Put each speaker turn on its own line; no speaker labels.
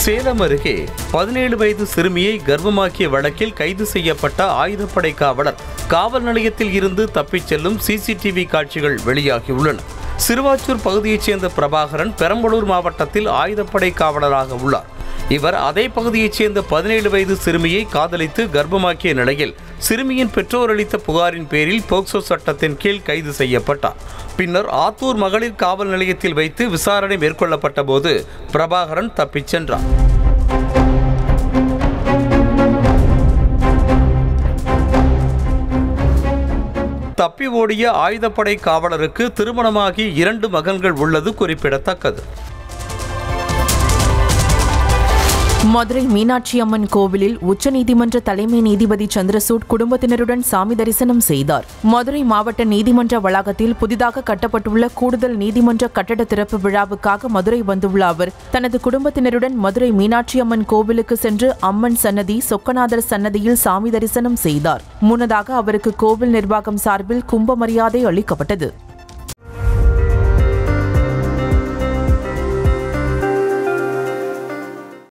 சேலம் அருகே பதினேழு வயது சிறுமியை கர்ப்பமாக்கிய வழக்கில் கைது செய்யப்பட்ட ஆயுதப்படை காவலர் காவல் நிலையத்தில் இருந்து தப்பிச் செல்லும் சிசிடிவி காட்சிகள் வெளியாகியுள்ளன சிறுவாச்சூர் பகுதியைச் சேர்ந்த பிரபாகரன் பெரம்பலூர் மாவட்டத்தில் ஆயுதப்படை காவலராக உள்ளார் இவர் அதே பகுதியைச் சேர்ந்த பதினேழு வயது சிறுமியை காதலித்து கர்ப்பமாக்கிய நிலையில் சிறுமியின் பெற்றோர் அளித்த புகாரின் பேரில் போக்சோ சட்டத்தின் கீழ் கைது செய்யப்பட்டார் பின்னர் ஆத்தூர் மகளிர் காவல் நிலையத்தில் வைத்து விசாரணை மேற்கொள்ளப்பட்ட போது பிரபாகரன் தப்பிச் சென்றார் தப்பி ஓடிய ஆயுதப்படை காவலருக்கு திருமணமாகி இரண்டு மகன்கள் உள்ளது குறிப்பிடத்தக்கது
மதுரை மீனாட்சி அம்மன் கோவிலில் உச்சநீதிமன்ற தலைமை நீதிபதி சந்திரசூட் குடும்பத்தினருடன் சாமி தரிசனம் செய்தார் மதுரை மாவட்ட நீதிமன்ற வளாகத்தில் புதிதாக கட்டப்பட்டுள்ள கூடுதல் நீதிமன்ற கட்டட திறப்பு விழாவுக்காக மதுரை வந்துள்ள அவர் தனது குடும்பத்தினருடன் மதுரை மீனாட்சி அம்மன் கோவிலுக்கு சென்று அம்மன் சன்னதி சொக்கநாதர் சன்னதியில் சாமி தரிசனம் செய்தார் முன்னதாக அவருக்கு கோவில் நிர்வாகம் சார்பில் கும்ப மரியாதை அளிக்கப்பட்டது